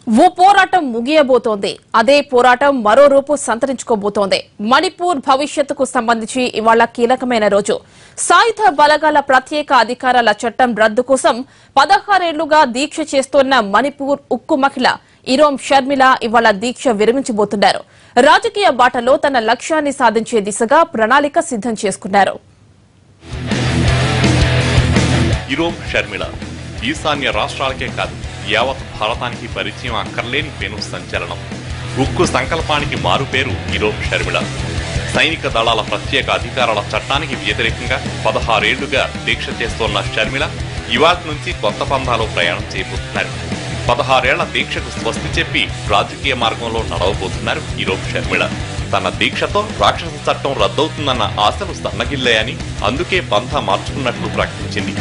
ఓ పోరాటం ముగియబోతోంది అదే పోరాటం మరో రూపు సంతరించుకోబోతోంది మణిపూర్ భవిష్యత్తుకు సంబంధించి ఇవాళ కీలకమైన రోజు సాయుధ బలగాల ప్రత్యేక అధికారాల చట్టం రద్దు కోసం పదహారేళ్లుగా దీక్ష చేస్తోన్న మణిపూర్ ఉక్కు మహిళ ఇరోం షర్మిల ఇవాళ దీక్ష విరమించబోతున్నారు రాజకీయ బాటలో తన లక్ష్యాన్ని సాధించే దిశగా ప్రణాళిక సిద్దం చేసుకున్నారు ఇరోం షర్మిల ఈశాన్య రాష్ట్రాలకే కాదు యావత్ భారతానికి పరిచయం అక్కర్లేని పెను సంచలనం ఉక్కు సంకల్పానికి మారుపేరు ఇరోం షర్మిల సైనిక దళాల ప్రత్యేక అధికారాల చట్టానికి వ్యతిరేకంగా పదహారేళ్లుగా దీక్ష చేస్తోన్న షర్మిల ఇవాటి నుంచి కొత్త పందాలో ప్రయాణం చేయబోతున్నారు పదహారేళ్ల దీక్షకు స్వస్తి చెప్పి రాజకీయ మార్గంలో నడవబోతున్నారు ఇరోం షర్మిల తన దీక్షతో రాక్షస చట్టం రద్దవుతుందన్న ఆశలు సన్నగిల్లాయని అందుకే పంథా మార్చుకున్నట్లు ప్రకటించింది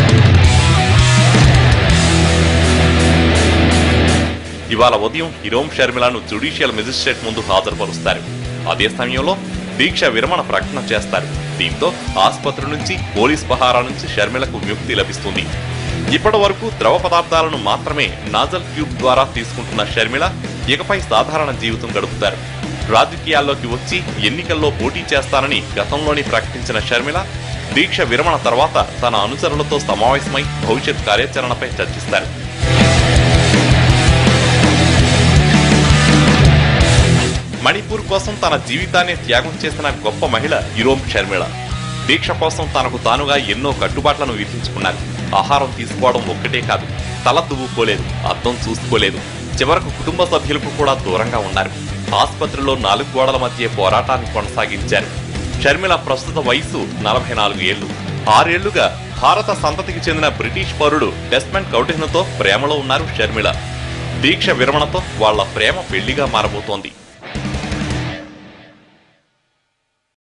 ఇవాళ ఉదయం ఇరోం షర్మిలను జ్యుడిషియల్ మెజిస్ట్రేట్ ముందు హాజరుపరుస్తారు అదే సమయంలో దీక్ష విరమణ ప్రకటన చేస్తారు దీంతో ఆసుపత్రి నుంచి పోలీస్ పహారా నుంచి షర్మిలకు విముక్తి లభిస్తుంది ఇప్పటి వరకు ద్రవ పదార్థాలను మాత్రమే నాజల్ ట్యూబ్ ద్వారా తీసుకుంటున్న షర్మిల ఇకపై సాధారణ జీవితం గడుపుతారు రాజకీయాల్లోకి వచ్చి ఎన్నికల్లో పోటీ చేస్తానని గతంలోనే ప్రకటించిన షర్మిల దీక్ష విరమణ తర్వాత తన అనుచరులతో సమావేశమై భవిష్యత్ కార్యాచరణపై చర్చిస్తారు మణిపూర్ కోసం తన జీవితాన్ని త్యాగం చేసిన గొప్ప మహిళ ఇరోం షర్మిళ దీక్ష కోసం తనకు తానుగా ఎన్నో కట్టుబాట్లను విధించుకున్నారు ఆహారం తీసుకోవడం ఒక్కటే కాదు తల దువ్వుకోలేదు అద్దం చూసుకోలేదు చివరకు కుటుంబ సభ్యులకు కూడా దూరంగా ఉన్నారు ఆసుపత్రిలో నాలుగు గోడల మధ్య పోరాటాన్ని కొనసాగించారు షర్మిల ప్రస్తుత వయసు నలభై నాలుగు ఏళ్లు ఆరేళ్లుగా భారత సంతతికి చెందిన బ్రిటిష్ పౌరుడు డెస్మెంట్ కౌటిన్తో ప్రేమలో ఉన్నారు షర్మిల దీక్ష విరమణతో వాళ్ళ ప్రేమ పెళ్లిగా మారబోతోంది